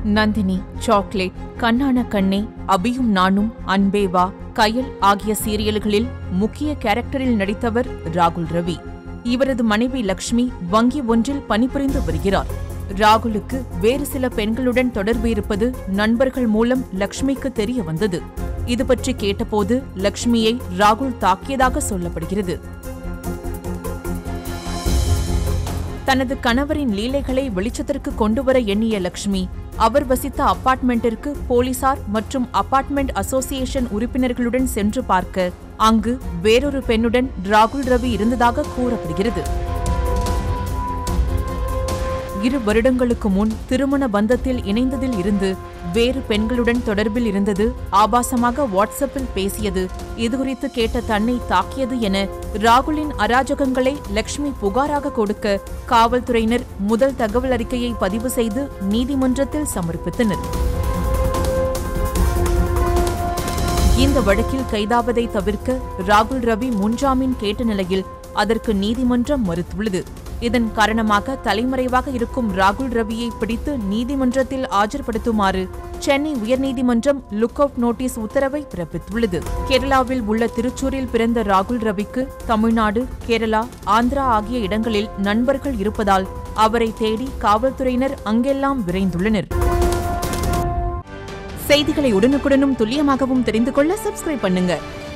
Nandini chocolate கண்ணான கண்ணே அபியும் நானும் அன்பேவா கயல் ஆகிய சீரியல்களில் முக்கிய கேரக்டரில் நடித்தவர் ராகுல் ரவி இவரது மனைவி லக்ஷ்மி வங்கி ஒன்றில் பணிபுரிந்து வருகிறார் ராகுலுக்கு வேறு சில பெண்களுடன் தொடர்பு இருப்பது நண்பர்கள் மூலம் லக்ஷ்மிக்கு தெரிய வந்தது இது பற்றி கேட்டபோது லக்ஷ்மியை ராகுல் தாக்கியதாக சொல்லப்படுகிறது தனது கணவரின் லீலைகளை வெளிச்சத்திற்கு கொண்டுவர எண்ணிய லக்ஷ்மி அவர் வசித்த அபார்ட்மெண்டிற்கு போலீசார் மற்றும் அபார்ட்மெண்ட் அசோசியேஷன் உறுப்பினர்களுடன் சென்று பார்க்க அங்கு வேறொரு பெண்ணுடன் ராகுல் ரவி இருந்ததாக கூறப்படுகிறது இரு வருடங்களுக்கு முன் திருமண பந்தத்தில் இணைந்ததில் இருந்து வேறு பெண்களுடன் தொடர்பில் இருந்தது ஆபாசமாக வாட்ஸ்அப்பில் பேசியது இதுகுறித்து கேட்ட தன்னை தாக்கியது என ராகுலின் அராஜகங்களை லக்ஷ்மி புகாராக கொடுக்க காவல்துறையினர் முதல் தகவல் அறிக்கையை பதிவு செய்து நீதிமன்றத்தில் சமர்ப்பித்தனர் இந்த வழக்கில் கைதாவதை தவிர்க்க ராகுல் ரவி முன்ஜாமீன் கேட்ட நிலையில் அதற்கு நீதிமன்றம் மறுத்துள்ளது இதன் காரணமாக தலைமறைவாக இருக்கும் ராகுல் ரவியை பிடித்து நீதிமன்றத்தில் ஆஜர்படுத்துமாறு சென்னை உயர்நீதிமன்றம் லுக் அவுட் நோட்டீஸ் உத்தரவை பிறப்பித்துள்ளது கேரளாவில் உள்ள திருச்சூரில் பிறந்த ராகுல் ரவிக்கு தமிழ்நாடு கேரளா ஆந்திரா ஆகிய இடங்களில் நண்பர்கள் இருப்பதால் அவரை தேடி காவல்துறையினர் அங்கெல்லாம் விரைந்துள்ளனர் செய்திகளை உடனுக்குடனும் துல்லியமாகவும் தெரிந்து கொள்ள சப்ஸ்கிரைப் பண்ணுங்க